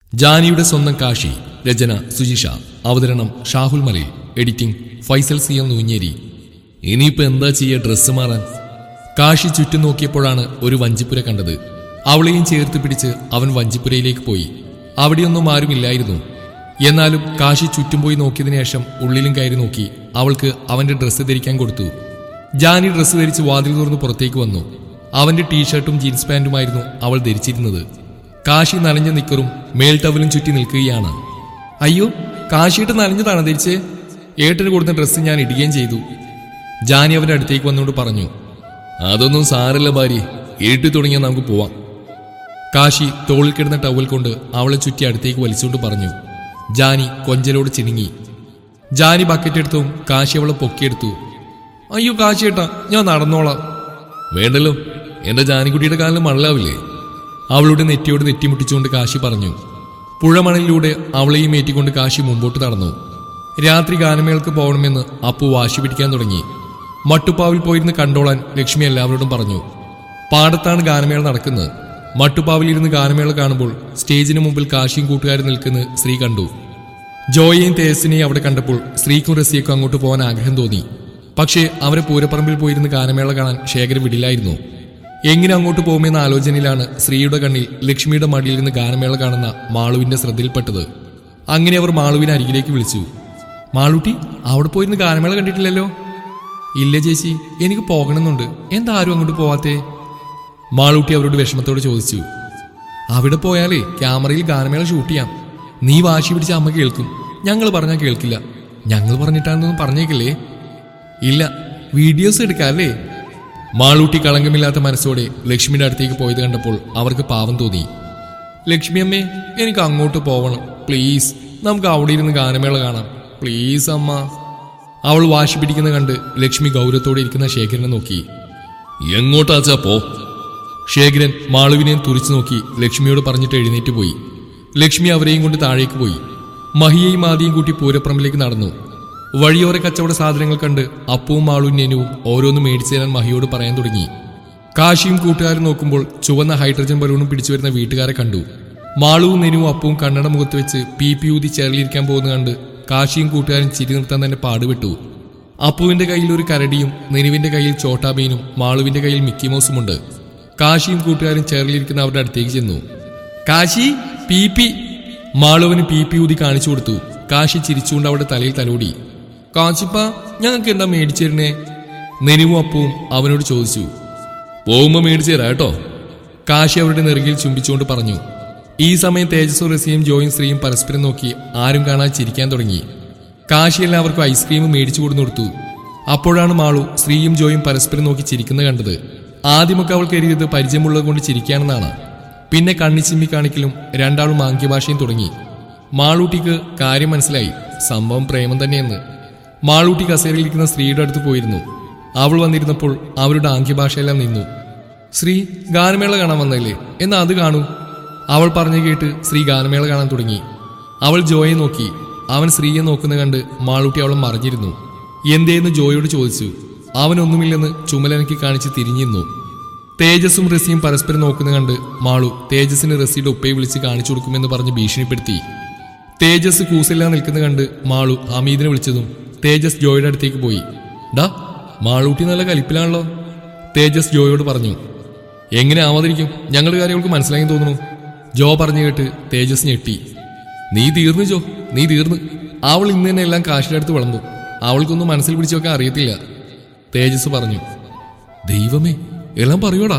ജാനിയുടെ സ്വന്തം കാശി രചന സുജിഷ അവതരണം Shahul Malayil editing Faisal C M Noonjeri ഇനിയിപ്പോ എന്താ ചെയ്യ ഡ്രസ്സ് മാറാൻ കാശി ചുറ്റും നോക്കിയപ്പോഴാണ് ഒരു വഞ്ചിപ്പുര കണ്ടത് അവളെയും ചേർത്ത് പിടിച്ച് അവൻ വഞ്ചിപ്പുരയിലേക്ക് പോയി അവിടെയൊന്നും ആരുമില്ലായിരുന്നു എന്നാലും കാശി ചുറ്റും പോയി നോക്കിയതിനു ശേഷം ഉള്ളിലും കയറി നോക്കി അവൾക്ക് അവന്റെ ഡ്രസ്സ് ധരിക്കാൻ കൊടുത്തു ജാനി ഡ്രസ്സ് ധരിച്ച് വാതിൽ തുറന്ന് പുറത്തേക്ക് വന്നു അവന്റെ ടീഷർട്ടും ജീൻസ് പാന്റുമായിരുന്നു അവൾ ധരിച്ചിരുന്നത് കാശി നനഞ്ഞ നിക്കറും മേൽ ടവലും ചുറ്റി നിൽക്കുകയാണ് അയ്യോ കാശിയിട്ട് നനഞ്ഞതാണ് ധരിച്ചേ ഏട്ടന് കൊടുത്ത ഡ്രസ്സ് ഞാൻ ഇടുകയും ചെയ്തു ജാനി അവന്റെ അടുത്തേക്ക് വന്നുകൊണ്ട് പറഞ്ഞു അതൊന്നും സാരല്ല ഭാര്യ ഇരുട്ടി തുടങ്ങിയാൽ നമുക്ക് പോവാം കാശി തോളിൽ കിടന്ന ടവൽ കൊണ്ട് അവളെ ചുറ്റി അടുത്തേക്ക് വലിച്ചുകൊണ്ട് പറഞ്ഞു ജാനി കൊഞ്ചലോട് ചിനുങ്ങി ജാനി ബക്കറ്റ് എടുത്തും കാശി അവളെ പൊക്കിയെടുത്തു അയ്യോ കാശിയേട്ടാ ഞാൻ നടന്നോളാം വേണ്ടല്ലോ എന്റെ ജാനിക്കുട്ടിയുടെ കാലിൽ മണലാവില്ലേ അവളുടെ നെറ്റിയോട് നെറ്റിമുട്ടിച്ചുകൊണ്ട് കാശി പറഞ്ഞു പുഴമണലിലൂടെ അവളെയും ഏറ്റിക്കൊണ്ട് കാശി മുമ്പോട്ട് നടന്നു രാത്രി ഗാനമേൾക്ക് പോകണമെന്ന് അപ്പു വാശി പിടിക്കാൻ തുടങ്ങി മട്ടുപ്പാവിൽ പോയിരുന്ന് കണ്ടോളാൻ ലക്ഷ്മി എല്ലാവരോടും പറഞ്ഞു പാടത്താണ് ഗാനമേള നടക്കുന്നത് മട്ടുപ്പാവിലിരുന്ന് ഗാനമേള കാണുമ്പോൾ സ്റ്റേജിന് മുമ്പിൽ കാശിയും കൂട്ടുകാരും നിൽക്കുന്ന സ്ത്രീ കണ്ടു ജോയെയും തേസിനെയും അവിടെ കണ്ടപ്പോൾ സ്ത്രീക്കും റസിയക്കും അങ്ങോട്ട് പോകാൻ ആഗ്രഹം തോന്നി പക്ഷേ അവരെ പൂരപ്പറമ്പിൽ പോയിരുന്ന് ഗാനമേള കാണാൻ ശേഖരൻ വിടില്ലായിരുന്നു എങ്ങനെ അങ്ങോട്ട് പോകുമെന്ന ആലോചനയിലാണ് ശ്രീയുടെ കണ്ണിൽ ലക്ഷ്മിയുടെ മടിയിൽ നിന്ന് ഗാനമേള കാണുന്ന മാളുവിന്റെ ശ്രദ്ധയിൽപ്പെട്ടത് അങ്ങനെ അവർ മാളുവിനെ അരികിലേക്ക് വിളിച്ചു മാളൂട്ടി അവിടെ പോയിരുന്ന് ഗാനമേള കണ്ടിട്ടില്ലല്ലോ ഇല്ല ചേച്ചി എനിക്ക് പോകണമെന്നുണ്ട് എന്താ ആരും അങ്ങോട്ട് പോവാത്തേ മാളൂട്ടി അവരോട് വിഷമത്തോട് ചോദിച്ചു അവിടെ പോയാലേ ക്യാമറയിൽ ഗാനമേള ഷൂട്ട് ചെയ്യാം നീ വാശി പിടിച്ച അമ്മ കേൾക്കും ഞങ്ങൾ പറഞ്ഞാൽ കേൾക്കില്ല ഞങ്ങൾ പറഞ്ഞിട്ടാണെന്നൊന്നും പറഞ്ഞേക്കില്ലേ ഇല്ല വീഡിയോസ് എടുക്കാല്ലേ മാളൂട്ടി കളങ്കമില്ലാത്ത മനസ്സോടെ ലക്ഷ്മിയുടെ അടുത്തേക്ക് പോയത് കണ്ടപ്പോൾ അവർക്ക് പാവം തോന്നി ലക്ഷ്മി അമ്മേ എനിക്ക് അങ്ങോട്ട് പോവണം പ്ലീസ് നമുക്ക് അവിടെ ഇരുന്ന് ഗാനമേള കാണാം പ്ലീസ് അമ്മ അവൾ വാശി പിടിക്കുന്ന കണ്ട് ലക്ഷ്മി ഗൗരവത്തോടെ ഇരിക്കുന്ന ശേഖരനെ നോക്കി എങ്ങോട്ടാച്ചാ പോ ശേഖരൻ മാളുവിനെയും തുറിച്ചു നോക്കി ലക്ഷ്മിയോട് പറഞ്ഞിട്ട് എഴുന്നേറ്റ് പോയി ലക്ഷ്മി അവരെയും കൊണ്ട് താഴേക്ക് പോയി മഹിയെയും ആദിയും കൂട്ടി പൂരപ്പറമ്പിലേക്ക് നടന്നു വഴിയോര കച്ചവട സാധനങ്ങൾ കണ്ട് അപ്പവും മാളുവും നെനുവും ഓരോന്ന് മേടിച്ചു തരാൻ മഹിയോട് പറയാൻ തുടങ്ങി കാശിയും കൂട്ടുകാരും നോക്കുമ്പോൾ ചുവന്ന ഹൈഡ്രജൻ ബലൂണും പിടിച്ചു വരുന്ന വീട്ടുകാരെ കണ്ടു മാളുവും നെനുവും അപ്പവും കണ്ണട മുഖത്ത് വെച്ച് പി പി ഊതി ചേർലിരിക്കാൻ പോകുന്ന കണ്ട് കാശിയും കൂട്ടുകാരും ചിരി നിർത്താൻ തന്നെ പാടുപെട്ടു അപ്പുവിന്റെ കയ്യിൽ ഒരു കരടിയും നെനുവിന്റെ കയ്യിൽ ചോട്ടാബീനും മാളുവിന്റെ കയ്യിൽ മിക്കി മൗസുമുണ്ട് കാശിയും കൂട്ടുകാരും ചേർലിരിക്കുന്ന അവരുടെ അടുത്തേക്ക് ചെന്നു കാശി പി പി മാളുവിന് പി പി ഊതി കാണിച്ചു കൊടുത്തു കാശി ചിരിച്ചുകൊണ്ട് അവരുടെ തലയിൽ തലോടി കാശിപ്പ ഞങ്ങൾക്ക് എന്താ മേടിച്ചു തരണേ നെനുവും അപ്പവും അവനോട് ചോദിച്ചു പോകുമ്പോ മേടിച്ചു തരാം കേട്ടോ കാശി അവരുടെ നെറുകിൽ ചുംബിച്ചുകൊണ്ട് പറഞ്ഞു ഈ സമയം തേജസ്സു റസിയും ജോയും ശ്രീയും പരസ്പരം നോക്കി ആരും കാണാതെ ചിരിക്കാൻ തുടങ്ങി കാശി എല്ലാവർക്കും ഐസ്ക്രീം മേടിച്ചു കൊടുത്തു കൊടുത്തു അപ്പോഴാണ് മാളു ശ്രീയും ജോയും പരസ്പരം നോക്കി ചിരിക്കുന്നത് കണ്ടത് ആദ്യമൊക്കെ അവൾ കരുതിയത് പരിചയമുള്ളത് കൊണ്ട് ചിരിക്കാനെന്നാണ് പിന്നെ കണ്ണിച്ചിമ്മി കാണിക്കലും രണ്ടാളും ആംഗ്യഭാഷയും തുടങ്ങി മാളൂട്ടിക്ക് കാര്യം മനസ്സിലായി സംഭവം പ്രേമം തന്നെയെന്ന് മാളൂട്ടി കസേരയിലിരിക്കുന്ന സ്ത്രീയുടെ അടുത്ത് പോയിരുന്നു അവൾ വന്നിരുന്നപ്പോൾ അവരുടെ ആംഗ്യഭാഷയെല്ലാം നിന്നു ശ്രീ ഗാനമേള കാണാൻ വന്നല്ലേ എന്നാ അത് കാണൂ അവൾ പറഞ്ഞു കേട്ട് ശ്രീ ഗാനമേള കാണാൻ തുടങ്ങി അവൾ ജോയെ നോക്കി അവൻ സ്ത്രീയെ നോക്കുന്ന കണ്ട് മാളൂട്ടി അവളെ മറിഞ്ഞിരുന്നു എന്തേന്ന് ജോയോട് ചോദിച്ചു അവനൊന്നുമില്ലെന്ന് ചുമലനക്കി കാണിച്ച് തിരിഞ്ഞിരുന്നു തേജസ്സും റസിയും പരസ്പരം നോക്കുന്ന കണ്ട് മാളു തേജസ്സിന് റസിയുടെ ഉപ്പയെ വിളിച്ച് കാണിച്ചു കൊടുക്കുമെന്ന് പറഞ്ഞ് ഭീഷണിപ്പെടുത്തി തേജസ് കൂസില്ലാ നിൽക്കുന്ന കണ്ട് മാളു ഹമീദിനെ വിളിച്ചതും തേജസ് ജോയുടെ അടുത്തേക്ക് പോയി ഡാ മാളൂട്ടി നല്ല കലിപ്പിലാണല്ലോ തേജസ് ജോയോട് പറഞ്ഞു എങ്ങനെ ആവാതിരിക്കും ഞങ്ങളുടെ കാര്യങ്ങൾക്ക് മനസ്സിലായി തോന്നുന്നു ജോ പറഞ്ഞു കേട്ട് തേജസ് ഞെട്ടി നീ തീർന്നു ജോ നീ തീർന്നു അവൾ ഇന്ന് തന്നെ എല്ലാം കാശിയുടെ അടുത്ത് വിളമ്പും അവൾക്കൊന്നും മനസ്സിൽ പിടിച്ചു വെക്കാൻ അറിയത്തില്ല തേജസ് പറഞ്ഞു ദൈവമേ എല്ലാം പറയൂടാ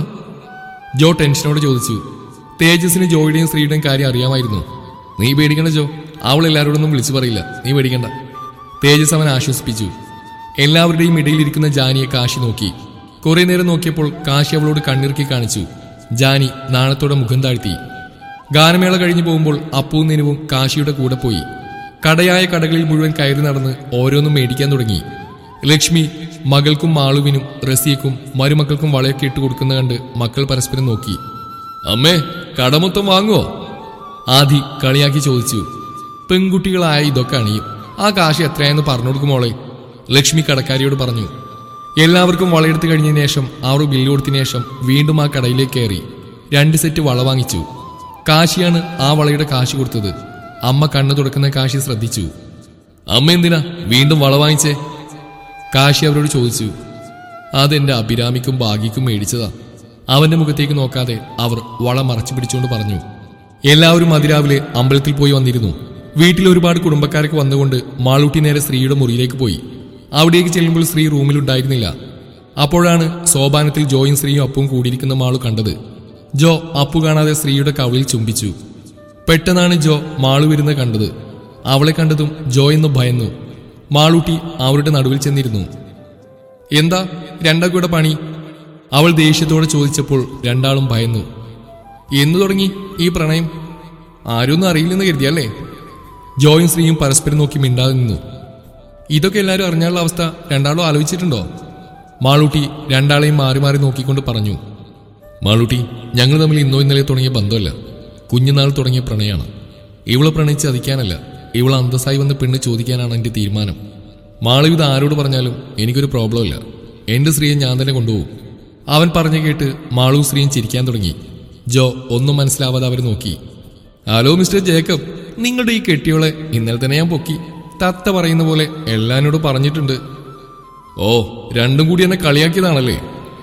ജോ ടെൻഷനോട് ചോദിച്ചു തേജസിന് ജോയുടെയും ശ്രീയുടെയും കാര്യം അറിയാമായിരുന്നു നീ പേടിക്കണ്ട ജോ അവൾ എല്ലാവരോടൊന്നും വിളിച്ചു പറയില്ല നീ പേടിക്കണ്ട തേജസ് അവൻ ആശ്വസിപ്പിച്ചു എല്ലാവരുടെയും ഇടയിലിരിക്കുന്ന ജാനിയെ കാശി നോക്കി കുറെ നേരം നോക്കിയപ്പോൾ കാശി അവളോട് കണ്ണിറുക്കി കാണിച്ചു ജാനി നാണത്തോടെ മുഖം താഴ്ത്തി ഗാനമേള കഴിഞ്ഞു പോകുമ്പോൾ അപ്പവും നിനുവും കാശിയുടെ കൂടെ പോയി കടയായ കടകളിൽ മുഴുവൻ കയറി നടന്ന് ഓരോന്നും മേടിക്കാൻ തുടങ്ങി ലക്ഷ്മി മകൾക്കും മാളുവിനും റസിയക്കും മരുമക്കൾക്കും വളയൊക്കെ ഇട്ട് കൊടുക്കുന്ന കണ്ട് മക്കൾ പരസ്പരം നോക്കി അമ്മേ കട മൊത്തം വാങ്ങുവോ ആദി കളിയാക്കി ചോദിച്ചു പെൺകുട്ടികളായ ഇതൊക്കെ അണിയും ആ കാശ് എത്രയായെന്ന് പറഞ്ഞു കൊടുക്കുമോളെ ലക്ഷ്മി കടക്കാരിയോട് പറഞ്ഞു എല്ലാവർക്കും വളയെടുത്ത് കഴിഞ്ഞതിന് ശേഷം അവർ ബില്ല് കൊടുത്തതിന് ശേഷം വീണ്ടും ആ കടയിലേക്ക് കയറി രണ്ട് സെറ്റ് വള വാങ്ങിച്ചു കാശിയാണ് ആ വളയുടെ കാശ് കൊടുത്തത് അമ്മ കണ്ണു തുടക്കുന്ന കാശി ശ്രദ്ധിച്ചു അമ്മ എന്തിനാ വീണ്ടും വള വാങ്ങിച്ചേ കാശി അവരോട് ചോദിച്ചു അതെന്റെ അഭിരാമിക്കും ഭാഗ്യക്കും മേടിച്ചതാ അവന്റെ മുഖത്തേക്ക് നോക്കാതെ അവർ വള മറച്ചു പിടിച്ചുകൊണ്ട് പറഞ്ഞു എല്ലാവരും അതിരാവിലെ അമ്പലത്തിൽ പോയി വന്നിരുന്നു വീട്ടിൽ ഒരുപാട് കുടുംബക്കാരൊക്കെ വന്നുകൊണ്ട് മാളൂട്ടി നേരെ സ്ത്രീയുടെ മുറിയിലേക്ക് പോയി അവിടേക്ക് ചെല്ലുമ്പോൾ സ്ത്രീ റൂമിലുണ്ടായിരുന്നില്ല അപ്പോഴാണ് സോപാനത്തിൽ ജോയും സ്ത്രീയും അപ്പും കൂടിയിരിക്കുന്ന മാളു കണ്ടത് ജോ അപ്പു കാണാതെ സ്ത്രീയുടെ കവിളിൽ ചുംബിച്ചു പെട്ടെന്നാണ് ജോ മാളു വരുന്നത് കണ്ടത് അവളെ കണ്ടതും ജോ എന്ന് ഭയന്നു മാളൂട്ടി അവരുടെ നടുവിൽ ചെന്നിരുന്നു എന്താ രണ്ടാക്കൂടെ പണി അവൾ ദേഷ്യത്തോടെ ചോദിച്ചപ്പോൾ രണ്ടാളും ഭയന്നു എന്നു തുടങ്ങി ഈ പ്രണയം ആരൊന്നും അറിയില്ലെന്ന് കരുതിയല്ലേ ജോയും ശ്രീയും പരസ്പരം നോക്കി മിണ്ടാതെ നിന്നു ഇതൊക്കെ എല്ലാവരും അറിഞ്ഞാലുള്ള അവസ്ഥ രണ്ടാളും ആലോചിച്ചിട്ടുണ്ടോ മാളൂട്ടി രണ്ടാളെയും മാറി മാറി നോക്കിക്കൊണ്ട് പറഞ്ഞു മാളൂട്ടി ഞങ്ങൾ തമ്മിൽ ഇന്നോ ഇന്നലെ തുടങ്ങിയ ബന്ധമല്ല കുഞ്ഞുനാൾ തുടങ്ങിയ പ്രണയമാണ് ഇവളെ പ്രണയിച്ച് ചതിക്കാനല്ല ഇവളെ അന്തസ്സായി വന്ന് പെണ്ണ് ചോദിക്കാനാണ് എൻ്റെ തീരുമാനം മാളു ഇത് ആരോട് പറഞ്ഞാലും എനിക്കൊരു പ്രോബ്ലം ഇല്ല എൻ്റെ സ്ത്രീയെ ഞാൻ തന്നെ കൊണ്ടുപോകും അവൻ പറഞ്ഞു കേട്ട് മാളു സ്ത്രീയും ചിരിക്കാൻ തുടങ്ങി ജോ ഒന്നും മനസ്സിലാവാതെ അവർ നോക്കി ഹലോ മിസ്റ്റർ ജേക്കബ് നിങ്ങളുടെ ഈ കെട്ടിയോളെ ഇന്നലെ തന്നെ ഞാൻ പൊക്കി തത്ത പറയുന്ന പോലെ എല്ലാനോട് പറഞ്ഞിട്ടുണ്ട് ഓ രണ്ടും കൂടി എന്നെ കളിയാക്കിയതാണല്ലേ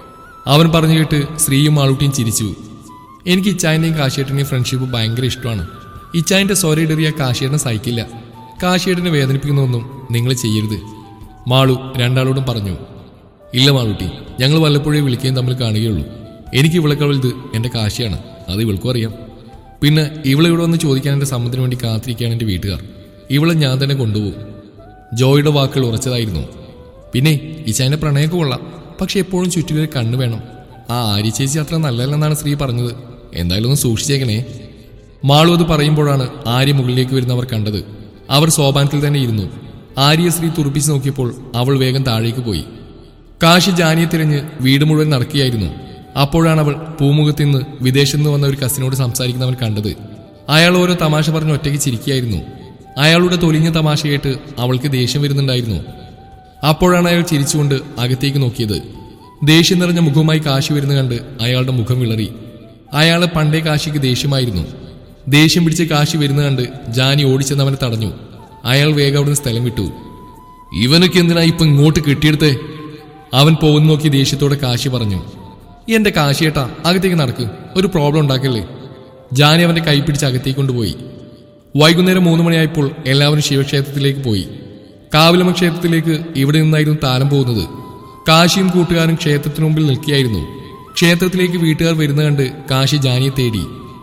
അവൻ പറഞ്ഞു കേട്ട് സ്ത്രീയും ആളൂട്ടിയും ചിരിച്ചു എനിക്ക് ഇച്ചായന്റെയും കാശിയേട്ടന്റെയും ഫ്രണ്ട്ഷിപ്പ് ഭയങ്കര ഇഷ്ടമാണ് ഇച്ചായന്റെ സ്വരയിടറിയ കാശിയേട്ടനെ സഹിക്കില്ല കാശിയേട്ടനെ വേദനിപ്പിക്കുന്നതൊന്നും നിങ്ങൾ ചെയ്യരുത് മാളു രണ്ടാളോടും പറഞ്ഞു ഇല്ല മാളൂട്ടി ഞങ്ങൾ വല്ലപ്പോഴേ വിളിക്കുകയും തമ്മിൽ കാണുകയുള്ളൂ എനിക്ക് ഇവളെക്കാൾ വലുത് എന്റെ കാശിയാണ് അത് ഇവൾക്കും അറിയാം പിന്നെ ഇവളെ ഇവിടെ വന്ന് ചോദിക്കാൻ എന്റെ സമ്മതത്തിന് വേണ്ടി കാത്തിരിക്കുകയാണ് എന്റെ വീട്ടുകാർ ഇവളെ ഞാൻ തന്നെ കൊണ്ടുപോകും ജോയുടെ വാക്കുകൾ ഉറച്ചതായിരുന്നു പിന്നെ ഇച്ചായന്റെ പ്രണയമൊക്കെ കൊള്ളാം പക്ഷെ എപ്പോഴും ചുറ്റിലൊരു കണ്ണ് വേണം ആ ആര്യ ചേച്ചി അത്ര നല്ലതല്ലെന്നാണ് സ്ത്രീ പറഞ്ഞത് എന്തായാലും ഒന്ന് സൂക്ഷിച്ചേക്കണേ മാളു അത് പറയുമ്പോഴാണ് ആര്യ മുകളിലേക്ക് വരുന്നവർ കണ്ടത് അവർ സോപാനത്തിൽ തന്നെ ഇരുന്നു ആര്യ സ്ത്രീ തുറപ്പിച്ച് നോക്കിയപ്പോൾ അവൾ വേഗം താഴേക്ക് പോയി കാശി ജാനിയെ തിരഞ്ഞ് വീട് മുഴുവൻ നടക്കുകയായിരുന്നു അപ്പോഴാണ് അവൾ പൂമുഖത്ത് നിന്ന് വിദേശത്ത് നിന്ന് വന്ന ഒരു കസിനോട് സംസാരിക്കുന്നവൻ കണ്ടത് അയാൾ ഓരോ തമാശ പറഞ്ഞ് ഒറ്റയ്ക്ക് ചിരിക്കുകയായിരുന്നു അയാളുടെ തൊലിഞ്ഞ തമാശ കേട്ട് അവൾക്ക് ദേഷ്യം വരുന്നുണ്ടായിരുന്നു അപ്പോഴാണ് അയാൾ ചിരിച്ചുകൊണ്ട് അകത്തേക്ക് നോക്കിയത് ദേഷ്യം നിറഞ്ഞ മുഖവുമായി കാശി വരുന്ന കണ്ട് അയാളുടെ മുഖം വിളറി അയാളെ പണ്ടേ കാശിക്ക് ദേഷ്യമായിരുന്നു ദേഷ്യം പിടിച്ച് കാശി വരുന്ന കണ്ട് ജാനി ഓടിച്ചെന്ന് അവനെ തടഞ്ഞു അയാൾ വേഗം അവിടുന്ന് സ്ഥലം വിട്ടു ഇവനൊക്കെ എന്തിനാ ഇപ്പൊ ഇങ്ങോട്ട് കെട്ടിയെടുത്തേ അവൻ പോകുന്ന നോക്കി ദേഷ്യത്തോടെ കാശി പറഞ്ഞു എന്റെ കാശിയേട്ടാ അകത്തേക്ക് നടക്ക് ഒരു പ്രോബ്ലം ഉണ്ടാക്കല്ലേ ജാനി അവന്റെ കൈ പിടിച്ച് അകത്തേക്ക് കൊണ്ടുപോയി വൈകുന്നേരം മൂന്ന് മണിയായപ്പോൾ എല്ലാവരും ശിവക്ഷേത്രത്തിലേക്ക് പോയി കാവിലമ്മ ക്ഷേത്രത്തിലേക്ക് ഇവിടെ നിന്നായിരുന്നു താരം പോകുന്നത് കാശിയും കൂട്ടുകാരും ക്ഷേത്രത്തിനു മുമ്പിൽ നിൽക്കുകയായിരുന്നു ക്ഷേത്രത്തിലേക്ക് വീട്ടുകാർ വരുന്ന കണ്ട് കാശി ജാനിയെ തേടി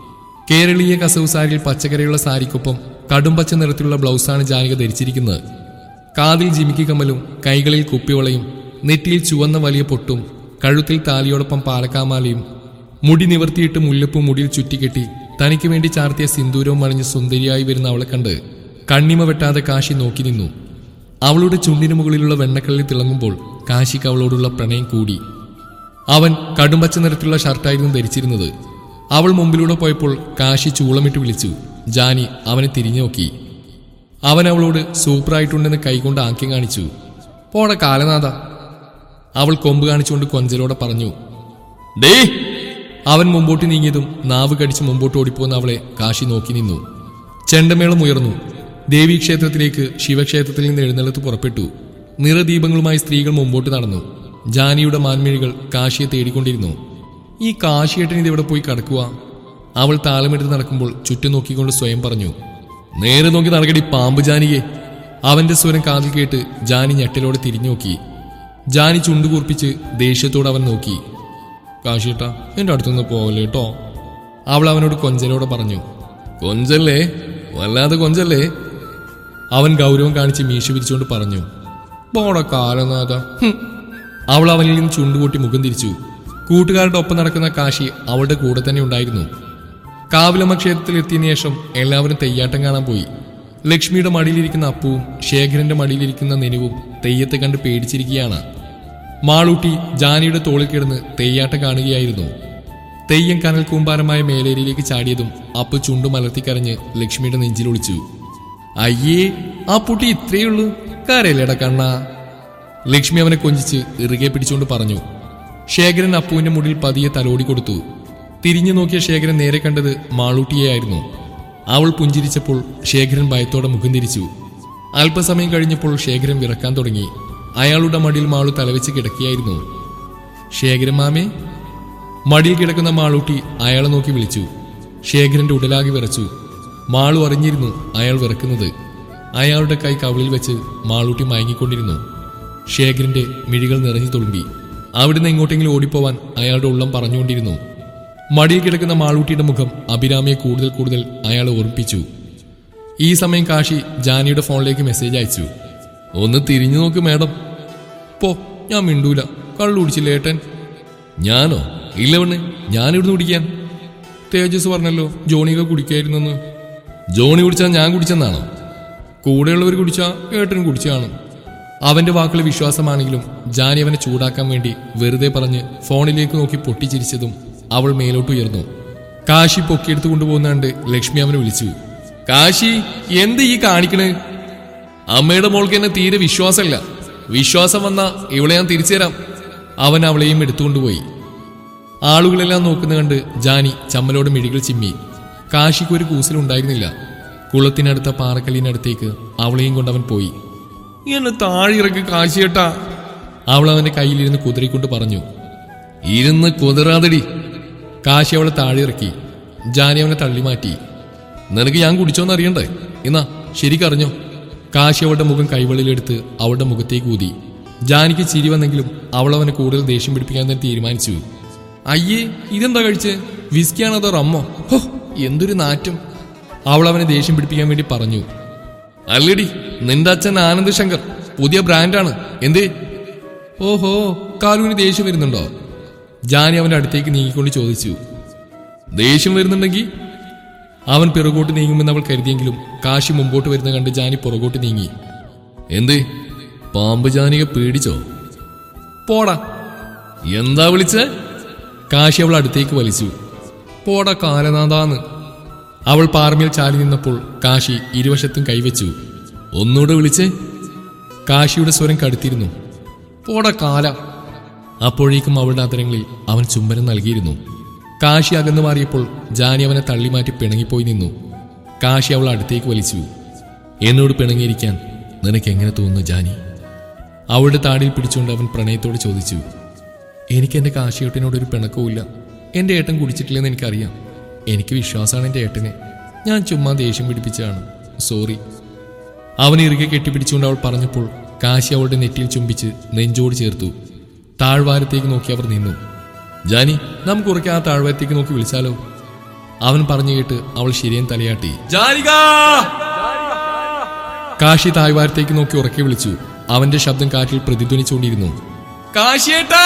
കേരളീയ കസവ് സാരിയിൽ പച്ചക്കറിയുള്ള സാരിക്കൊപ്പം കടും പച്ച നിറത്തിലുള്ള ബ്ലൗസാണ് ജാനിക ധരിച്ചിരിക്കുന്നത് കാതിൽ ജിമിക്കി കമ്മലും കൈകളിൽ കുപ്പിവളയും നെറ്റിയിൽ ചുവന്ന വലിയ പൊട്ടും കഴുത്തിൽ താലിയോടൊപ്പം പാലക്കാമാലയും മുടി നിവർത്തിയിട്ട് മുല്ലപ്പൂ മുടിയിൽ ചുറ്റിക്കെട്ടി തനിക്ക് വേണ്ടി ചാർത്തിയ സിന്ദൂരവും അണിഞ്ഞ് സുന്ദരിയായി വരുന്ന അവളെ കണ്ട് കണ്ണിമ വെട്ടാതെ കാശി നോക്കി നിന്നു അവളുടെ ചുണ്ടിനു മുകളിലുള്ള വെണ്ണക്കല്ലിൽ തിളങ്ങുമ്പോൾ കാശിക്ക് അവളോടുള്ള പ്രണയം കൂടി അവൻ കടുംപച്ച നിറത്തിലുള്ള ഷർട്ടായിരുന്നു ധരിച്ചിരുന്നത് അവൾ മുമ്പിലൂടെ പോയപ്പോൾ കാശി ചൂളമിട്ട് വിളിച്ചു ജാനി അവനെ തിരിഞ്ഞു നോക്കി അവൻ അവളോട് സൂപ്പറായിട്ടുണ്ടെന്ന് കൈകൊണ്ട് ആക്യം കാണിച്ചു പോട കാലനാഥ അവൾ കൊമ്പ് കാണിച്ചുകൊണ്ട് കൊഞ്ചലോടെ പറഞ്ഞു ഡേ അവൻ മുമ്പോട്ട് നീങ്ങിയതും നാവ് കടിച്ച് മുമ്പോട്ട് ഓടിപ്പോന്ന അവളെ കാശി നോക്കി നിന്നു ചെണ്ടമേളം ഉയർന്നു ദേവീക്ഷേത്രത്തിലേക്ക് ശിവക്ഷേത്രത്തിൽ നിന്ന് എഴുന്നള്ളത്ത് പുറപ്പെട്ടു നിറദീപങ്ങളുമായി സ്ത്രീകൾ മുമ്പോട്ട് നടന്നു ജാനിയുടെ മാൻമിഴികൾ കാശിയെ തേടിക്കൊണ്ടിരുന്നു ഈ കാശിയേട്ടൻ ഇതിവിടെ പോയി കടക്കുക അവൾ താളമെടുത്ത് നടക്കുമ്പോൾ ചുറ്റും നോക്കിക്കൊണ്ട് സ്വയം പറഞ്ഞു നേരെ നോക്കി നടക്കടി പാമ്പ് ജാനിയെ അവന്റെ സ്വരം കാതിൽ കേട്ട് ജാനി ഞെട്ടലോടെ തിരിഞ്ഞു നോക്കി ജാനി ചുണ്ടുകൂർപ്പിച്ച് ദേഷ്യത്തോടെ അവൻ നോക്കി കാശിയേട്ട എന്റെ അടുത്തുനിന്ന് പോവല്ലേ കേട്ടോ അവൾ അവനോട് കൊഞ്ചലോടെ പറഞ്ഞു കൊഞ്ചല്ലേ വല്ലാതെ കൊഞ്ചല്ലേ അവൻ ഗൗരവം കാണിച്ച് മീശ വിരിച്ചുകൊണ്ട് പറഞ്ഞു പോട കാലനാഥ ഹും. അവൾ അവനിൽ നിന്ന് ചുണ്ടുകൂട്ടി മുഖം തിരിച്ചു കൂട്ടുകാരുടെ ഒപ്പം നടക്കുന്ന കാശി അവളുടെ കൂടെ തന്നെ ഉണ്ടായിരുന്നു കാവിലമ്മ ക്ഷേത്രത്തിൽ എത്തിയതിനു ശേഷം എല്ലാവരും തെയ്യാട്ടം കാണാൻ പോയി ലക്ഷ്മിയുടെ മടിയിലിരിക്കുന്ന അപ്പുവും ശേഖരന്റെ മടിയിലിരിക്കുന്ന നെനുവും തെയ്യത്തെ കണ്ട് പേടിച്ചിരിക്കുകയാണ് മാളൂട്ടി ജാനിയുടെ തോളിൽ കിടന്ന് തെയ്യാട്ടം കാണുകയായിരുന്നു തെയ്യം കനൽ കൂമ്പാരമായ മേലേരിയിലേക്ക് ചാടിയതും അപ്പു ചുണ്ടു മലർത്തിക്കരഞ്ഞ് ലക്ഷ്മിയുടെ നെഞ്ചിലൊളിച്ചു അയ്യേ ആ പുട്ടി ഇത്രയേ ഉള്ളൂ കരയിലട കണ്ണ ലക്ഷ്മി അവനെ കൊഞ്ചിച്ച് ഇറുകെ പിടിച്ചുകൊണ്ട് പറഞ്ഞു ശേഖരൻ അപ്പുവിന്റെ മുടിയിൽ പതിയെ തലോടി കൊടുത്തു തിരിഞ്ഞു നോക്കിയ ശേഖരൻ നേരെ കണ്ടത് മാളൂട്ടിയെയായിരുന്നു അവൾ പുഞ്ചിരിച്ചപ്പോൾ ശേഖരൻ ഭയത്തോടെ മുഖം തിരിച്ചു അല്പസമയം കഴിഞ്ഞപ്പോൾ ശേഖരൻ വിറക്കാൻ തുടങ്ങി അയാളുടെ മടിയിൽ മാളു തലവെച്ച് കിടക്കുകയായിരുന്നു ശേഖരൻ മാമേ മടിയിൽ കിടക്കുന്ന മാളൂട്ടി അയാളെ നോക്കി വിളിച്ചു ശേഖരന്റെ ഉടലാകെ വിറച്ചു മാളു അറിഞ്ഞിരുന്നു അയാൾ വിറക്കുന്നത് അയാളുടെ കൈ കവിളിൽ വെച്ച് മാളൂട്ടി മയങ്ങിക്കൊണ്ടിരുന്നു ശേഖരന്റെ മിഴികൾ നിറഞ്ഞു തുളുമ്പി അവിടുന്ന് എങ്ങോട്ടെങ്കിലും ഓടിപ്പോവാൻ അയാളുടെ ഉള്ളം പറഞ്ഞുകൊണ്ടിരുന്നു മടിയിൽ കിടക്കുന്ന മാളൂട്ടിയുടെ മുഖം അഭിരാമിയെ കൂടുതൽ കൂടുതൽ അയാളെ ഓർമ്മിപ്പിച്ചു ഈ സമയം കാശി ജാനിയുടെ ഫോണിലേക്ക് മെസ്സേജ് അയച്ചു ഒന്ന് തിരിഞ്ഞു നോക്ക് മേഡം പോ ഞാൻ മിണ്ടൂല കള്ളു കുടിച്ചില്ല ഏട്ടൻ ഞാനോ ഇല്ല പെണ്ണ് ഞാനിവിടുന്ന് കുടിക്കാൻ തേജസ് പറഞ്ഞല്ലോ ജോണിയൊക്കെ കുടിക്കായിരുന്നെന്ന് ജോണി കുടിച്ചാൽ ഞാൻ കുടിച്ചെന്നാണോ കൂടെയുള്ളവർ കുടിച്ചാ ഏട്ടൻ കുടിച്ചാണ് അവന്റെ വാക്കുകൾ വിശ്വാസമാണെങ്കിലും ജാനി അവനെ ചൂടാക്കാൻ വേണ്ടി വെറുതെ പറഞ്ഞ് ഫോണിലേക്ക് നോക്കി പൊട്ടിച്ചിരിച്ചതും അവൾ മേലോട്ട് ഉയർന്നു കാശി പൊക്കിയെടുത്ത് കൊണ്ടുപോകുന്ന കണ്ട് ലക്ഷ്മി അവനെ വിളിച്ചു കാശി എന്ത് ഈ കാണിക്കണേ അമ്മയുടെ മോൾക്ക് എന്നെ തീരെ വിശ്വാസമല്ല വിശ്വാസം വന്ന ഇവളെ ഞാൻ തിരിച്ചു തരാം അവൻ അവളെയും എടുത്തുകൊണ്ടുപോയി ആളുകളെല്ലാം നോക്കുന്ന കണ്ട് ജാനി ചമ്മലോട് മിഴികൾ ചിമ്മി കാശിക്ക് ഒരു കൂസലുണ്ടായിരുന്നില്ല കുളത്തിനടുത്ത പാറക്കല്ലിനടുത്തേക്ക് അവളെയും കൊണ്ട് അവൻ പോയി എന്നെ താഴെയിറക്കി കാശിയേട്ടാ അവൾ അവന്റെ കയ്യിലിരുന്ന് കുതിരിക്കൊണ്ട് പറഞ്ഞു ഇരുന്ന് കുതിരാതടി കാശി അവളെ താഴെ ഇറക്കി ജാനി അവനെ തള്ളി മാറ്റി നിനക്ക് ഞാൻ കുടിച്ചോന്ന് അറിയണ്ടേ എന്നാ ശരിക്കറിഞ്ഞോ കാശി അവളുടെ മുഖം കൈവെള്ളിലെടുത്ത് അവളുടെ മുഖത്തേക്ക് ഊതി ജാനിക്ക് ചിരി വന്നെങ്കിലും അവൾ അവനെ കൂടുതൽ ദേഷ്യം പിടിപ്പിക്കാൻ തന്നെ തീരുമാനിച്ചു അയ്യേ ഇതെന്താ കഴിച്ച് വിസ്കിയാണോ അതോ റമ്മോ ഹോ എന്തൊരു നാറ്റം അവൾ അവനെ ദേഷ്യം പിടിപ്പിക്കാൻ വേണ്ടി പറഞ്ഞു അല്ലടി നിന്റെ അച്ഛൻ ആനന്ദ് ശങ്കർ പുതിയ ബ്രാൻഡാണ് എന്തേ ഓഹോ കാലുവിന് ദേഷ്യം വരുന്നുണ്ടോ ജാനി അവന്റെ അടുത്തേക്ക് നീങ്ങിക്കൊണ്ട് ചോദിച്ചു ദേഷ്യം വരുന്നുണ്ടെങ്കിൽ അവൻ പിറകോട്ട് നീങ്ങുമെന്ന് അവൾ കരുതിയെങ്കിലും കാശി മുമ്പോട്ട് വരുന്ന കണ്ട് ജാനി പുറകോട്ട് നീങ്ങി എന്തേ പാമ്പ് ജാനിയെ പേടിച്ചോ പോടാ എന്താ വിളിച്ചേ കാശി അവൾ അടുത്തേക്ക് വലിച്ചു പോടാ കാലനാഥാന്ന് അവൾ പാർമയിൽ ചാരി നിന്നപ്പോൾ കാശി ഇരുവശത്തും കൈവച്ചു ഒന്നുകൂടെ വിളിച്ചേ കാശിയുടെ സ്വരം കടുത്തിരുന്നു പോടാ കാല അപ്പോഴേക്കും അവളുടെ അതരങ്ങളിൽ അവൻ ചുംബനം നൽകിയിരുന്നു കാശി അകന്നു മാറിയപ്പോൾ ജാനി അവനെ തള്ളിമാറ്റി പിണങ്ങിപ്പോയി നിന്നു കാശി അവൾ അടുത്തേക്ക് വലിച്ചു എന്നോട് പിണങ്ങിയിരിക്കാൻ നിനക്ക് എങ്ങനെ തോന്നുന്നു ജാനി അവളുടെ താടിയിൽ പിടിച്ചുകൊണ്ട് അവൻ പ്രണയത്തോട് ചോദിച്ചു എനിക്ക് എൻ്റെ കാശിയേട്ടനോട് ഒരു പിണക്കവുമില്ല എൻ്റെ ഏട്ടൻ കുടിച്ചിട്ടില്ലെന്ന് എനിക്കറിയാം എനിക്ക് വിശ്വാസമാണ് എൻ്റെ ഏട്ടനെ ഞാൻ ചുമ്മാ ദേഷ്യം പിടിപ്പിച്ചതാണ് സോറി അവനെ ഇറുകെ കെട്ടിപ്പിടിച്ചുകൊണ്ട് അവൾ പറഞ്ഞപ്പോൾ കാശി അവളുടെ നെറ്റിയിൽ ചുംബിച്ച് നെഞ്ചോട് ചേർത്തു താഴ്വാരത്തേക്ക് നോക്കി അവർ നിന്നു ജാനി നമുക്ക് ഉറക്കെ ആ താഴ്വാരത്തേക്ക് നോക്കി വിളിച്ചാലോ അവൻ പറഞ്ഞു കേട്ട് അവൾ ശരിയും തലയാട്ടി ജാനിക കാശി താഴ്വാരത്തേക്ക് നോക്കി ഉറക്കെ വിളിച്ചു അവന്റെ ശബ്ദം കാറ്റിൽ പ്രതിധ്വനിച്ചുകൊണ്ടിരുന്നു കാശിയേട്ടാ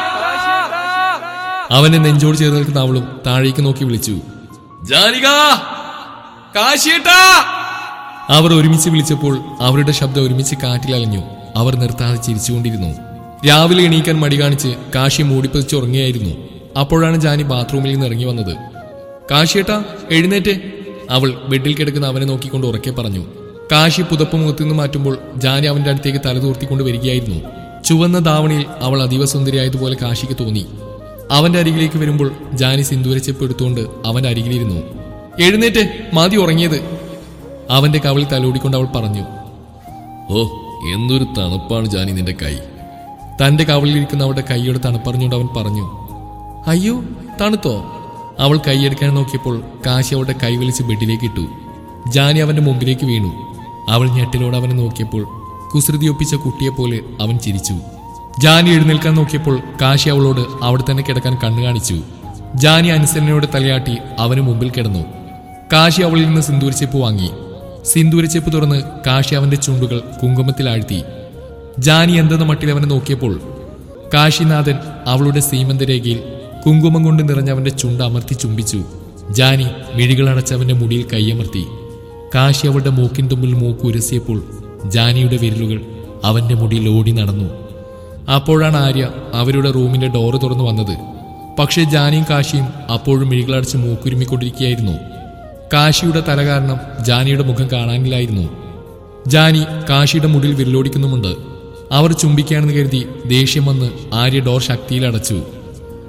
അവന്റെ നെഞ്ചോട് ചേർന്ന് നിൽക്കുന്ന അവളും താഴേക്ക് നോക്കി വിളിച്ചു ജാനിക കാശിയേട്ടാ അവർ ഒരുമിച്ച് വിളിച്ചപ്പോൾ അവരുടെ ശബ്ദം ഒരുമിച്ച് കാറ്റിൽ അലഞ്ഞു അവർ നിർത്താതെ ചിരിച്ചുകൊണ്ടിരുന്നു രാവിലെ എണീക്കാൻ മടി കാണിച്ച് കാശി മൂടിപ്പതിച്ച് ഉറങ്ങിയായിരുന്നു അപ്പോഴാണ് ജാനി ബാത്റൂമിൽ നിന്ന് ഇറങ്ങി വന്നത് കാശിയേട്ടാ എഴുന്നേറ്റ് അവൾ ബെഡിൽ കിടക്കുന്ന അവനെ നോക്കിക്കൊണ്ട് ഉറക്കെ പറഞ്ഞു കാശി പുതപ്പ് മുഖത്തു നിന്ന് മാറ്റുമ്പോൾ ജാനി അവന്റെ അടുത്തേക്ക് തലതൂർത്തിക്കൊണ്ട് വരികയായിരുന്നു ചുവന്ന ധാവണിയിൽ അവൾ അതീവ സുന്ദരിയായതുപോലെ കാശിക്ക് തോന്നി അവന്റെ അരികിലേക്ക് വരുമ്പോൾ ജാനി സിന്ദൂരച്ചെപ്പ് എടുത്തുകൊണ്ട് അവന്റെ അരികിലിരുന്നു എഴുന്നേറ്റ് മതി ഉറങ്ങിയത് അവന്റെ കവളിൽ തലോടിക്കൊണ്ട് അവൾ പറഞ്ഞു ഓ എന്തൊരു തണുപ്പാണ് ജാനി നിന്റെ കൈ തന്റെ കവളിലിരിക്കുന്ന അവളുടെ കൈയുടെ തണുപ്പറിഞ്ഞുകൊണ്ട് അവൻ പറഞ്ഞു അയ്യോ തണുത്തോ അവൾ കൈയെടുക്കാൻ നോക്കിയപ്പോൾ കാശി അവളുടെ കൈ വലിച്ച് ബെഡിലേക്ക് ഇട്ടു ജാനി അവന്റെ മുമ്പിലേക്ക് വീണു അവൾ ഞെട്ടിലോടെ അവനെ നോക്കിയപ്പോൾ കുസൃതി ഒപ്പിച്ച കുട്ടിയെപ്പോലെ അവൻ ചിരിച്ചു ജാനി എഴുന്നേൽക്കാൻ നോക്കിയപ്പോൾ കാശി അവളോട് അവിടെ തന്നെ കിടക്കാൻ കണ്ണു കാണിച്ചു ജാനി അനുസരണയോടെ തലയാട്ടി അവന് മുമ്പിൽ കിടന്നു കാശി അവളിൽ നിന്ന് സിന്ദൂരച്ചെപ്പ് വാങ്ങി സിന്ദൂരച്ചെപ്പ് തുറന്ന് കാശി അവന്റെ ചുണ്ടുകൾ കുങ്കുമത്തിൽ ആഴ്ത്തി ജാനി എന്തെന്ന മട്ടിൽ അവനെ നോക്കിയപ്പോൾ കാശിനാഥൻ അവളുടെ സീമന്തരേഖയിൽ കുങ്കുമം കൊണ്ട് നിറഞ്ഞ അവന്റെ ചുണ്ട് അമർത്തി ചുംബിച്ചു ജാനി മിഴികളടച്ച് അവന്റെ മുടിയിൽ കൈയമർത്തി കാശി അവളുടെ മൂക്കിൻ തുമ്പിൽ മൂക്ക് ഉരസിയപ്പോൾ ജാനിയുടെ വിരലുകൾ അവന്റെ മുടിയിൽ ഓടി നടന്നു അപ്പോഴാണ് ആര്യ അവരുടെ റൂമിന്റെ ഡോറ് തുറന്നു വന്നത് പക്ഷേ ജാനിയും കാശിയും അപ്പോഴും മിഴികളടച്ച് മൂക്കുരുമിക്കൊണ്ടിരിക്കുകയായിരുന്നു കാശിയുടെ തല കാരണം ജാനിയുടെ മുഖം കാണാനില്ലായിരുന്നു ജാനി കാശിയുടെ മുടിയിൽ വിരലോടിക്കുന്നുമുണ്ട് അവർ ചുംബിക്കാണെന്ന് കരുതി ദേഷ്യം വന്ന് ആര്യ ഡോർ ശക്തിയിൽ അടച്ചു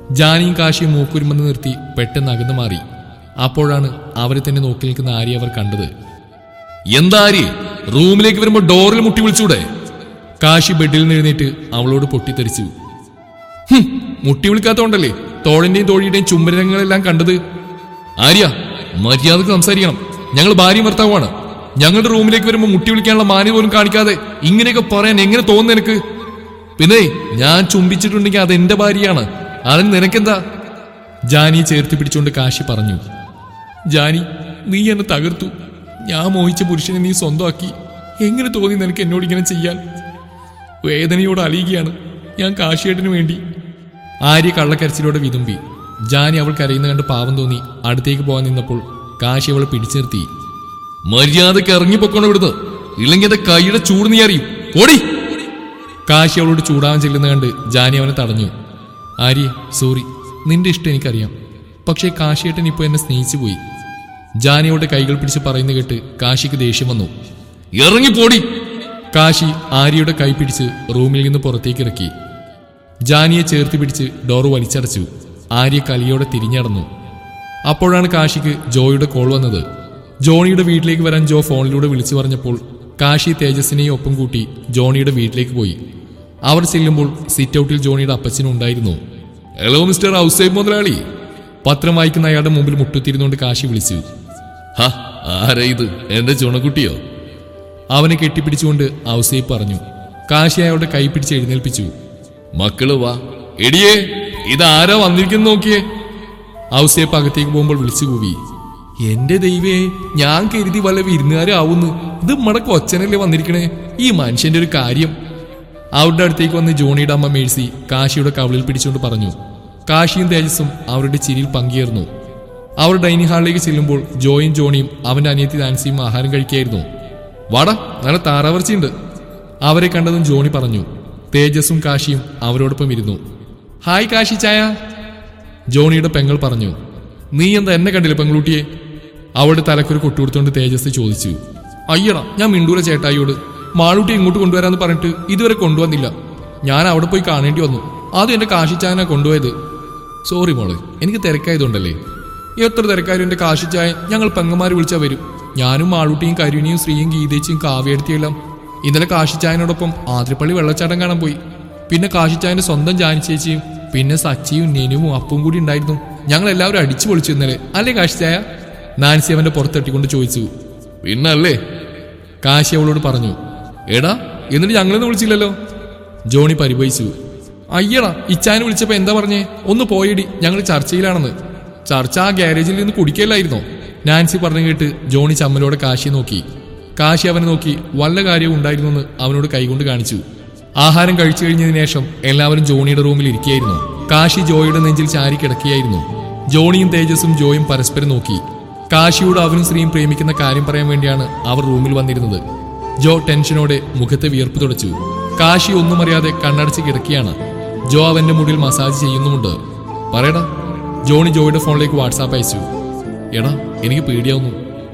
ജാനിയും കാശിയും മൂക്കുരുമെന്ന് നിർത്തി പെട്ടെന്ന് അകന്നു മാറി അപ്പോഴാണ് അവരെ തന്നെ നോക്കി നിൽക്കുന്ന ആര്യ അവർ കണ്ടത് എന്താ ആര്യ റൂമിലേക്ക് വരുമ്പോ ഡോറിൽ മുട്ടി വിളിച്ചൂടെ കാശി ബെഡിൽ നിന്ന് എഴുന്നേറ്റ് അവളോട് പൊട്ടിത്തെറിച്ചു "ഹും, മുട്ടി വിളിക്കാത്തോണ്ടല്ലേ തോളിന്റെയും തോഴിയുടെയും ചുംബനങ്ങളെല്ലാം കണ്ടത് ആര്യ മര്യാദക്ക് സംസാരിക്കണം ഞങ്ങൾ ഭാര്യയും ഭർത്താവുമാണ് ഞങ്ങളുടെ റൂമിലേക്ക് വരുമ്പോൾ മുട്ടി വിളിക്കാനുള്ള മാന്യ പോലും കാണിക്കാതെ ഇങ്ങനെയൊക്കെ പറയാൻ എങ്ങനെ തോന്നുന്നു നിനക്ക് പിന്നെ ഞാൻ ചുംബിച്ചിട്ടുണ്ടെങ്കിൽ അത് എന്റെ ഭാര്യയാണ് അതിന് നിനക്കെന്താ ജാനിയെ ചേർത്ത് പിടിച്ചുകൊണ്ട് കാശി പറഞ്ഞു ജാനി നീ എന്നെ തകർത്തു ഞാൻ മോഹിച്ച പുരുഷനെ നീ സ്വന്തമാക്കി എങ്ങനെ തോന്നി നിനക്ക് എന്നോട് ഇങ്ങനെ ചെയ്യാൻ വേദനയോട് അലിയുകയാണ് ഞാൻ കാശിയേട്ടന് വേണ്ടി ആര്യ കള്ളക്കരച്ചിലോടെ വിതുമ്പി ജാനി അവൾ കരയുന്ന കണ്ട് പാവം തോന്നി അടുത്തേക്ക് പോകാൻ നിന്നപ്പോൾ കാശി അവളെ പിടിച്ചു നിർത്തി മര്യാദക്ക് ഇറങ്ങിപ്പൊക്കോണം ഇവിടുന്ന് ഇല്ലെങ്കിൽ എന്റെ കൈയുടെ ചൂട് നീ അറിയും ഓടി കാശി അവളോട് ചൂടാവാൻ ചെല്ലുന്ന കണ്ട് ജാനി അവനെ തടഞ്ഞു ആര്യ സോറി നിന്റെ ഇഷ്ടം എനിക്കറിയാം പക്ഷേ കാശിയേട്ടൻ ഇപ്പോൾ എന്നെ സ്നേഹിച്ചു പോയി ജാനിയോടെ കൈകൾ പിടിച്ച് പറയുന്ന കേട്ട് കാശിക്ക് ദേഷ്യം വന്നു ഇറങ്ങിപ്പോടി കാശി ആര്യയുടെ കൈ പിടിച്ച് റൂമിൽ നിന്ന് പുറത്തേക്ക് ഇറക്കി ജാനിയെ ചേർത്ത് പിടിച്ച് ഡോർ വലിച്ചടച്ചു ആര്യ കലിയോടെ തിരിഞ്ഞടന്നു അപ്പോഴാണ് കാശിക്ക് ജോയുടെ കോൾ വന്നത് ജോണിയുടെ വീട്ടിലേക്ക് വരാൻ ജോ ഫോണിലൂടെ വിളിച്ചു പറഞ്ഞപ്പോൾ കാശി തേജസിനെയും ഒപ്പം കൂട്ടി ജോണിയുടെ വീട്ടിലേക്ക് പോയി അവർ ചെല്ലുമ്പോൾ സിറ്റ് ഔട്ടിൽ ജോണിയുടെ അപ്പച്ചനും ഉണ്ടായിരുന്നു ഹലോ മിസ്റ്റർ ഔസൈബ് മുതലാളി പത്രം വായിക്കുന്ന അയാളുടെ മുമ്പിൽ മുട്ടുത്തിരുന്നുകൊണ്ട് കാശി വിളിച്ചു ഹ ആരാ ഇത് എന്റെ ചുണക്കുട്ടിയോ അവനെ കെട്ടിപ്പിടിച്ചുകൊണ്ട് ഔസൈബ് പറഞ്ഞു കാശി അയാളുടെ കൈ പിടിച്ച് എഴുന്നേൽപ്പിച്ചു മക്കള് വാ എടിയേ ഇതാരാ വന്നിരിക്കുന്നു നോക്കിയേ ഔസേപ്പ് അകത്തേക്ക് പോകുമ്പോൾ വിളിച്ചു കൂവി എന്റെ ദൈവേ ഞാൻ കരുതി വല്ല വിരുന്നുകാരാവുന്നു ഇത് നമ്മടെ കൊച്ചനല്ലേ വന്നിരിക്കണേ ഈ മനുഷ്യന്റെ ഒരു കാര്യം അവരുടെ അടുത്തേക്ക് വന്ന് ജോണിയുടെ അമ്മ മേഴ്സി കാശിയുടെ കവിളിൽ പിടിച്ചുകൊണ്ട് പറഞ്ഞു കാശിയും തേജസ്സും അവരുടെ ചിരിയിൽ പങ്കുചേർന്നു അവർ ഡൈനിങ് ഹാളിലേക്ക് ചെല്ലുമ്പോൾ ജോയും ജോണിയും അവന്റെ അനിയത്തി നാൻസിയും ആഹാരം കഴിക്കായിരുന്നു വാടാ നല്ല താറാവർച്ചയുണ്ട് അവരെ കണ്ടതും ജോണി പറഞ്ഞു തേജസ്സും കാശിയും അവരോടൊപ്പം ഇരുന്നു ഹായ് കാശി ചായ ജോണിയുടെ പെങ്ങൾ പറഞ്ഞു നീ എന്താ എന്നെ കണ്ടില്ല പെങ്ങളൂട്ടിയെ അവളുടെ തലക്കൊരു കൊട്ടുകൊടുത്തോണ്ട് തേജസ് ചോദിച്ചു അയ്യടാ ഞാൻ മിണ്ടൂല ചേട്ടായിയോട് മാളൂട്ടി ഇങ്ങോട്ട് കൊണ്ടുവരാന്ന് പറഞ്ഞിട്ട് ഇതുവരെ കൊണ്ടുവന്നില്ല ഞാൻ അവിടെ പോയി കാണേണ്ടി വന്നു ആദ്യം എന്റെ കാശിച്ചായനാ കൊണ്ടുപോയത് സോറി മോള് എനിക്ക് തിരക്കായതുകൊണ്ടല്ലേ എത്ര തിരക്കാരും എന്റെ കാശിച്ചായ ഞങ്ങൾ പെങ്ങന്മാര് വിളിച്ചാ വരും ഞാനും മാളൂട്ടിയും കരുണിയും ശ്രീയും ഗീതേച്ചിയും കാവ്യടുത്തിയെല്ലാം ഇന്നലെ കാശിച്ചായനോടൊപ്പം ആതിരപ്പള്ളി വെള്ളച്ചാട്ടം കാണാൻ പോയി പിന്നെ കാശിച്ചായന്റെ സ്വന്തം ജാനി ചേച്ചിയും പിന്നെ സച്ചിയും നെനുവും അപ്പും കൂടി ഉണ്ടായിരുന്നു ഞങ്ങൾ എല്ലാവരും അടിച്ചു പൊളിച്ചു ഇന്നലെ അല്ലേ കാശിച്ചായ നാൻസി അവന്റെ പുറത്തെട്ടിക്കൊണ്ട് ചോദിച്ചു പിന്നല്ലേ കാശി അവളോട് പറഞ്ഞു എടാ എന്നിട്ട് ഞങ്ങളൊന്നും വിളിച്ചില്ലല്ലോ ജോണി പരിഭവിച്ചു അയ്യടാ ഇച്ചാനെ വിളിച്ചപ്പോ എന്താ പറഞ്ഞേ ഒന്ന് പോയിടി ഞങ്ങൾ ചർച്ചയിലാണെന്ന് ചർച്ച ആ ഗ്യാരേജിൽ നിന്ന് കുടിക്കലായിരുന്നോ നാൻസി പറഞ്ഞു കേട്ട് ജോണി ചമ്മലോടെ കാശിയെ നോക്കി കാശി അവനെ നോക്കി വല്ല കാര്യവും ഉണ്ടായിരുന്നെന്ന് അവനോട് കൈകൊണ്ട് കാണിച്ചു ആഹാരം കഴിച്ചു കഴിഞ്ഞതിന് ശേഷം എല്ലാവരും ജോണിയുടെ റൂമിൽ ഇരിക്കുകയായിരുന്നു കാശി ജോയിയുടെ നെഞ്ചിൽ ചാരി കിടക്കുകയായിരുന്നു ജോണിയും തേജസും ജോയും പരസ്പരം നോക്കി കാശിയോട് അവനും സ്ത്രീയും പ്രേമിക്കുന്ന കാര്യം പറയാൻ വേണ്ടിയാണ് അവർ റൂമിൽ വന്നിരുന്നത് ജോ ടെൻഷനോടെ മുഖത്തെ വിയർപ്പ് തുടച്ചു കാശി ഒന്നും അറിയാതെ കണ്ണടച്ച് കിടക്കുകയാണ് ജോ അവന്റെ മുടിയിൽ മസാജ് ചെയ്യുന്നുമുണ്ട് പറയടാ ജോണി ജോയുടെ ഫോണിലേക്ക് വാട്സാപ്പ് അയച്ചു എടാ എനിക്ക് പേടിയാവുന്നു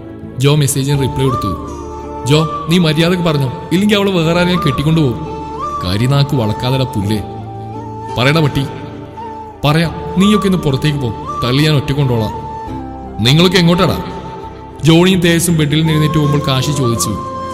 ജോ മെസ്സേജിന് റിപ്ലൈ കൊടുത്തു ജോ നീ മര്യാദക്ക് പറഞ്ഞോ ഇല്ലെങ്കിൽ അവള് വേറെ ആരെയും കെട്ടിക്കൊണ്ടുപോകും കരിനാക്ക് വളക്കാതെടാ പുല്ലേ പറയടാ പട്ടി പറയാം നീയൊക്കെ ഇന്ന് പുറത്തേക്ക് പോ തള്ളി ഞാൻ ഒറ്റ കൊണ്ടോളാം നിങ്ങളൊക്കെ എങ്ങോട്ടാടാ ജോണിയും തേജസും ബെഡിൽ നിന്ന് എഴുന്നേറ്റ് പോകുമ്പോൾ കാശി ചോദിച്ചു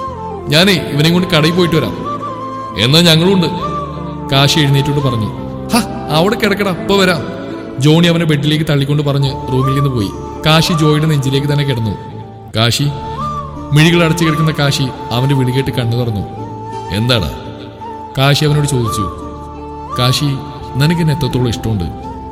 ഞാനേ ഇവനെ കൊണ്ട് കടയിൽ പോയിട്ട് വരാം എന്നാ ഞങ്ങളുണ്ട് കാശി എഴുന്നേറ്റോട്ട് പറഞ്ഞു ഹ അവിടെ കിടക്കടാ ഇപ്പൊ വരാം ജോണി അവനെ ബെഡിലേക്ക് തള്ളിക്കൊണ്ട് പറഞ്ഞ് റൂമിൽ നിന്ന് പോയി കാശി ജോയിയുടെ നെഞ്ചിലേക്ക് തന്നെ കിടന്നു കാശി മിഴികൾ അടച്ചു കിടക്കുന്ന കാശി അവന്റെ വിളികേട്ട് കണ്ണു തുറന്നു എന്താടാ കാശി അവനോട് ചോദിച്ചു കാശി നിനക്ക് എന്നെ എത്രത്തോളം ഇഷ്ടമുണ്ട്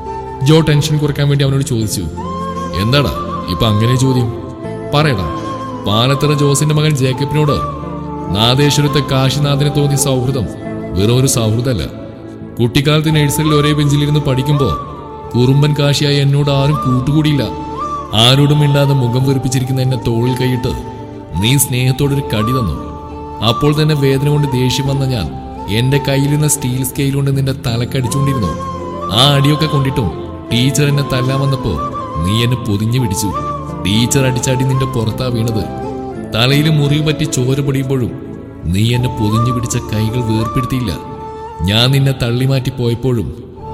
ജോ ടെൻഷൻ കുറയ്ക്കാൻ വേണ്ടി അവനോട് ചോദിച്ചു എന്താടാ ഇപ്പൊ അങ്ങനെ ചോദ്യം പറയടാ പാലത്തറ ജോസിന്റെ മകൻ ജേക്കബിനോട് നാദേശ്വരത്തെ കാശിനാഥിനെ തോന്നിയ സൗഹൃദം വെറും ഒരു സൗഹൃദമല്ല കുട്ടിക്കാലത്ത് നഴ്സറിൽ ഒരേ ബെഞ്ചിലിരുന്ന് പഠിക്കുമ്പോ കുറുമ്പൻ കാശിയായി എന്നോട് ആരും കൂട്ടുകൂടിയില്ല ആരോടും മിണ്ടാതെ മുഖം വെറുപ്പിച്ചിരിക്കുന്ന എന്നെ തോളിൽ കൈയിട്ട് നീ സ്നേഹത്തോടൊരു കടി തന്നു അപ്പോൾ തന്നെ വേദന കൊണ്ട് ദേഷ്യം വന്ന ഞാൻ എന്റെ കയ്യിലിരുന്ന സ്റ്റീൽ സ്കെയിൽ കൊണ്ട് നിന്റെ തലക്കടിച്ചുകൊണ്ടിരുന്നു ആ അടിയൊക്കെ കൊണ്ടിട്ടും ടീച്ചർ എന്നെ തല്ലാൻ വന്നപ്പോ നീ എന്നെ പൊതിഞ്ഞു പിടിച്ചു ടീച്ചർ അടിച്ചാടി നിന്റെ പുറത്താ വീണത് തലയിൽ മുറിവ് പറ്റി ചോര പൊടിയുമ്പോഴും നീ എന്നെ പൊതിഞ്ഞു പിടിച്ച കൈകൾ വേർപ്പെടുത്തിയില്ല ഞാൻ നിന്നെ തള്ളി മാറ്റി പോയപ്പോഴും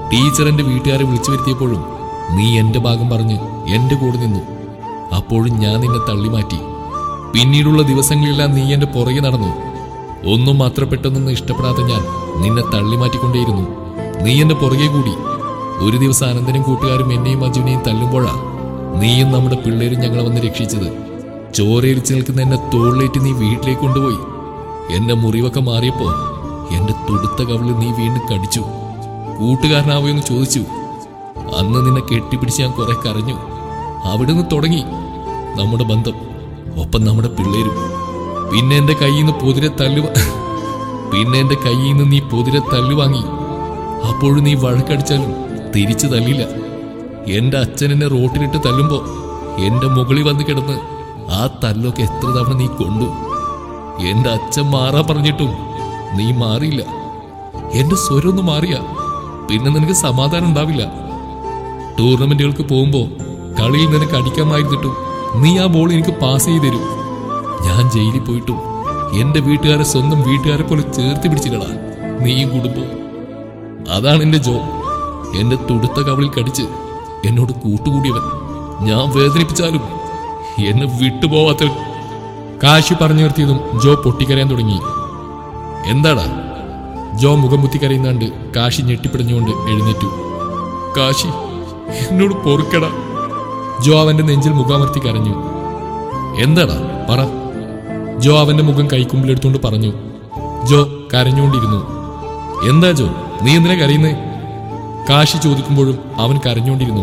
ടീച്ചർ എന്റെ വീട്ടുകാരെ വിളിച്ചു വരുത്തിയപ്പോഴും നീ എന്റെ ഭാഗം പറഞ്ഞ് എന്റെ കൂടെ നിന്നു അപ്പോഴും ഞാൻ നിന്നെ തള്ളിമാറ്റി പിന്നീടുള്ള ദിവസങ്ങളിലെല്ലാം നീ എന്റെ പുറകെ നടന്നു ഒന്നും മാത്രപ്പെട്ടൊന്നും ഇഷ്ടപ്പെടാത്ത ഞാൻ നിന്നെ തള്ളിമാറ്റിക്കൊണ്ടേയിരുന്നു നീ എന്റെ പുറകെ കൂടി ഒരു ദിവസം അനന്തനും കൂട്ടുകാരും എന്നെയും അജുനെയും തല്ലുമ്പോഴാ നീയും നമ്മുടെ പിള്ളേരും ഞങ്ങളെ വന്ന് രക്ഷിച്ചത് ചോരയിലിച്ച് നിൽക്കുന്ന എന്നെ തോളിലേറ്റ് നീ വീട്ടിലേക്ക് കൊണ്ടുപോയി എന്റെ മുറിവൊക്കെ മാറിയപ്പോ എന്റെ തുടുത്ത കവിളിൽ നീ വീണ്ടും കടിച്ചു കൂട്ടുകാരനാവുമെന്ന് ചോദിച്ചു അന്ന് നിന്നെ കെട്ടിപ്പിടിച്ച് ഞാൻ കുറെ കരഞ്ഞു അവിടുന്ന് തുടങ്ങി നമ്മുടെ ബന്ധം ഒപ്പം നമ്മുടെ പിള്ളേരും പിന്നെ എന്റെ കയ്യിൽ നിന്ന് പൊതിരെ തല്ലു പിന്നെ എന്റെ കയ്യിൽ നിന്ന് നീ പൊതിരെ തല്ലു വാങ്ങി അപ്പോഴും നീ വഴക്കടിച്ചാലും തിരിച്ചു തല്ലില്ല എന്റെ അച്ഛൻ എന്നെ റോട്ടിലിട്ട് തല്ലുമ്പോ എന്റെ മുകളിൽ വന്ന് കിടന്ന് ആ തല്ലൊക്കെ എത്ര തവണ നീ കൊണ്ടു എന്റെ അച്ഛൻ മാറാ പറഞ്ഞിട്ടും നീ മാറിയില്ല എന്റെ സ്വരം ഒന്ന് മാറിയ പിന്നെ നിനക്ക് സമാധാനം ഉണ്ടാവില്ല ടൂർണമെന്റുകൾക്ക് പോകുമ്പോ കളിയിൽ നിനക്ക് അടിക്കാമായിരുന്നിട്ടും നീ ആ ബോൾ എനിക്ക് പാസ് ചെയ്ത് തരും ഞാൻ ജയിലിൽ പോയിട്ടും എന്റെ വീട്ടുകാരെ സ്വന്തം വീട്ടുകാരെ പോലെ ചേർത്ത് പിടിച്ചില്ലടാ നീയും കുടുംബവും അതാണ് എന്റെ ജോ എന്റെ തുടുത്ത കവളിൽ കടിച്ച് എന്നോട് കൂട്ടുകൂടിയവൻ ഞാൻ വേദനിപ്പിച്ചാലും എന്നെ വിട്ടുപോവാത്തവൻ കാശി പറഞ്ഞു നിർത്തിയതും ജോ പൊട്ടിക്കരയാൻ തുടങ്ങി എന്താടാ ജോ മുഖം മുത്തി കരയുന്നാണ്ട് കാശി ഞെട്ടിപ്പിടഞ്ഞുകൊണ്ട് എഴുന്നേറ്റു കാശി എന്നോട് പൊറുക്കട ജോ അവന്റെ നെഞ്ചിൽ മുഖാമർത്തി കരഞ്ഞു എന്താടാ പറ ജോ അവന്റെ മുഖം കൈക്കുമ്പിലെടുത്തുകൊണ്ട് പറഞ്ഞു ജോ കരഞ്ഞുകൊണ്ടിരുന്നു എന്താ ജോ നീ എന്തിനാ കരയുന്നേ കാശി ചോദിക്കുമ്പോഴും അവൻ കരഞ്ഞുകൊണ്ടിരുന്നു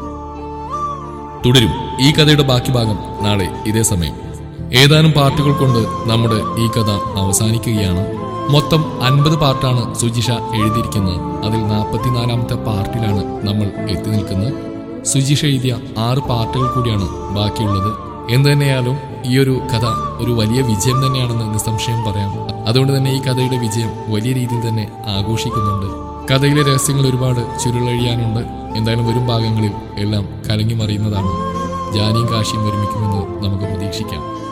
തുടരും ഈ കഥയുടെ ബാക്കി ഭാഗം നാളെ ഇതേ സമയം ഏതാനും പാർട്ടുകൾ കൊണ്ട് നമ്മുടെ ഈ കഥ അവസാനിക്കുകയാണ് മൊത്തം അൻപത് പാർട്ടാണ് സുജിഷ എഴുതിയിരിക്കുന്നത് അതിൽ നാൽപ്പത്തിനാലാമത്തെ പാർട്ടിലാണ് നമ്മൾ എത്തി നിൽക്കുന്നത് സുജിഷ എഴുതിയ ആറ് പാർട്ടുകൾ കൂടിയാണ് ബാക്കിയുള്ളത് എന്തു തന്നെയാലും ഈ ഒരു കഥ ഒരു വലിയ വിജയം തന്നെയാണെന്ന് നിസ്സംശയം പറയാം അതുകൊണ്ട് തന്നെ ഈ കഥയുടെ വിജയം വലിയ രീതിയിൽ തന്നെ ആഘോഷിക്കുന്നുണ്ട് കഥയിലെ രഹസ്യങ്ങൾ ഒരുപാട് ചുരുളഴിയാനുണ്ട് എന്തായാലും വരും ഭാഗങ്ങളിൽ എല്ലാം കലങ്ങി മറിയുന്നതാണ് ജാനിയും കാശിയും ഒരുമിക്കുമെന്ന് നമുക്ക് പ്രതീക്ഷിക്കാം